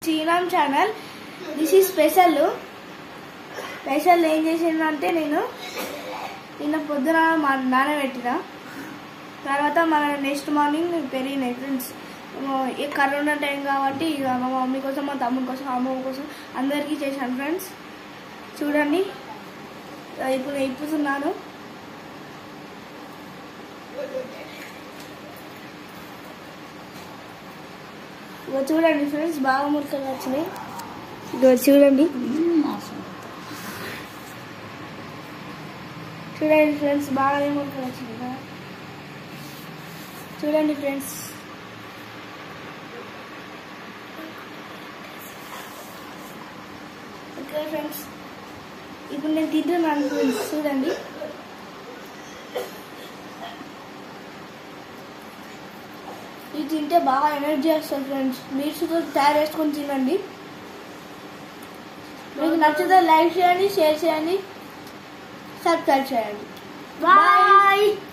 Sriram channel this ఈ special special ఏం చేసిందంటే నేను నిన్న పొద్దున మా నానబెట్టిన తర్వాత మన నెక్స్ట్ మార్నింగ్ పెరిగినాయి ఫ్రెండ్స్ ఈ కరోనా టైం కాబట్టి ఇక మా మమ్మీ కోసం మా తమ్ముడి కోసం మా అమ్మ కోసం అందరికీ చేశాను ఫ్రెండ్స్ చూడండి ఇప్పుడు నేను ఇప్పుతున్నాను ఇగో చూడండి ఫ్రెండ్స్ బాగా ముక్కలు వచ్చినాయి ఇగో చూడండి చూడండి ఫ్రెండ్స్ బాగానే ముక్కలు వచ్చినాయి కదా చూడండి ఫ్రెండ్స్ ఓకే ఫ్రెండ్స్ ఇప్పుడు నేను తింటున్నాను ఫ్రెండ్స్ చూడండి ఇది తింటే బాగా ఎనర్జీ వస్తుంది ఫ్రెండ్స్ మీరు కూడా తయారు చేసుకొని తినండి మీకు నచ్చితే లైక్ చేయండి షేర్ చేయండి సబ్స్క్రైబ్ చేయండి బాయ్